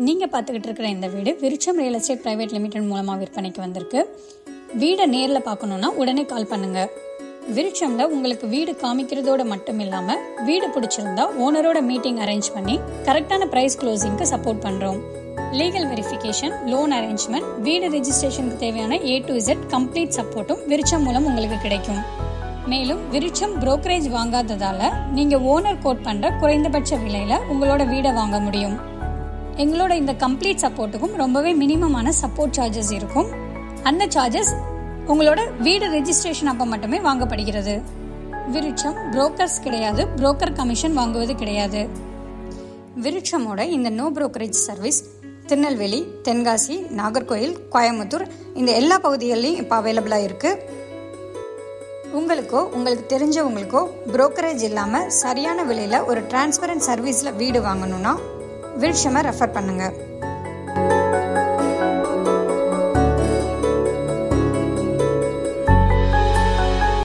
நீங்கள் பார்த்துக்கிட்டு இருக்கிற இந்த வீடு Virutcham real estate private limited மூலமாக விற்பனைக்கு வந்திருக்கு வீடை நேரில் பார்க்கணுன்னா உடனே கால் பண்ணுங்க விருச்சம்ல உங்களுக்கு வீடு காமிக்கிறதோட மட்டும் இல்லாமல் வீடு பிடிச்சிருந்தா ஓனரோட மீட்டிங் அரேஞ்ச் பண்ணி கரெக்டான ப்ரைஸ் க்ளோசிங்க்கு சப்போர்ட் பண்ணுறோம் லீகல் வெரிஃபிகேஷன் லோன் அரேஞ்ச்மெண்ட் வீடு ரெஜிஸ்ட்ரேஷனுக்கு தேவையான ஏ டு இசட் கம்ப்ளீட் சப்போர்ட்டும் விருச்சம் மூலம் உங்களுக்கு கிடைக்கும் மேலும் விருச்சம் brokerage வாங்காததால நீங்க ஓனர் கோட் பண்ற குறைந்தபட்ச விலையில உங்களோட வீடை வாங்க முடியும் எங்களோட இந்த கம்ப்ளீட் சப்போர்ட்டுக்கும் ரொம்பவே மினிமமான சப்போர்ட் சார்ஜஸ் இருக்கும் அந்த சார்ஜஸ் உங்களோட வீடு ரெஜிஸ்ட்ரேஷன் அப்போ மட்டுமே வாங்கப்படுகிறது விருட்சம் புரோக்கர்ஸ் கிடையாது புரோக்கர் கமிஷன் வாங்குவது கிடையாது விருட்சமோட இந்த no brokerage service Tirunelveli Tenkasi Nagercoil Coimbatore இந்த எல்லா பகுதிகள்லையும் இப்போ அவைலபிளாக இருக்குது உங்களுக்கோ உங்களுக்கு தெரிஞ்சவங்களுக்கோ brokerage இல்லாமல் சரியான விலையில் ஒரு டிரான்ஸ்பரண்ட் சர்வீஸில் வீடு வாங்கணும்னா விருட்சமை ரெஃபர் பண்ணுங்கள்